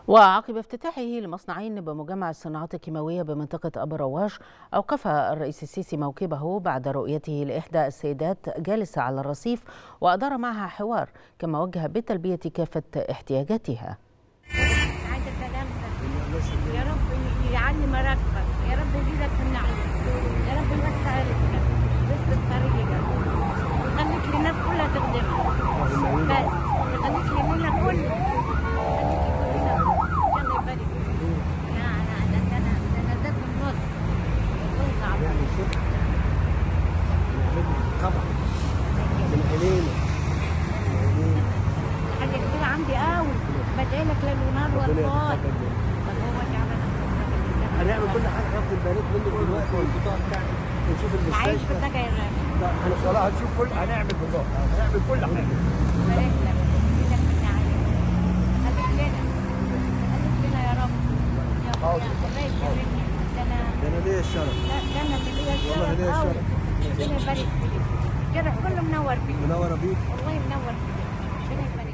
وعقب افتتاحه لمصنعين بمجمع الصناعات الكيماوية بمنطقة أبو رواش أوقف الرئيس السيسي موكبه بعد رؤيته لإحدى السيدات جالسة على الرصيف وأدار معها حوار كما وجه بتلبية كافة احتياجاتها عايزه سلامتك يا رب يعلي مراتبك يا رب يزيدك في النعيم يا رب يوسع رزقك رزق طريقك ويخليك للناس كلها تخدمك بس يخليك لنا كله يخليك كلنا الله يبارك فيك لا لا ده ده انا ده انا زاد من النص توقع يعني شكرا طبعا من عينينا من عينينا حاجه كبيره عندي قوي بدعي لك ليل ونهار ربنا والله يتقبل منك. طب هو جعلنا هنعمل كل حاجه هاخد البيانات منك دلوقتي والبطاقه بتاعتك ونشوف معيش في المستشفى الدجا يا راجل لا احنا خلاص هنشوف كل هنعمل بالظبط هنعمل كل حاجه بارك لك يزيدك من النعيم خليك لنا خليك لنا يا رب يا حاضر. يا الله يكرمني ده انا ده انا ليا الشرف لا ده انا اللي ليا والله الشرف ليا قوي الشرف. ربنا يبارك فيك الشرف كله منور فيك منوره بيك والله منور فيك ربنا يبارك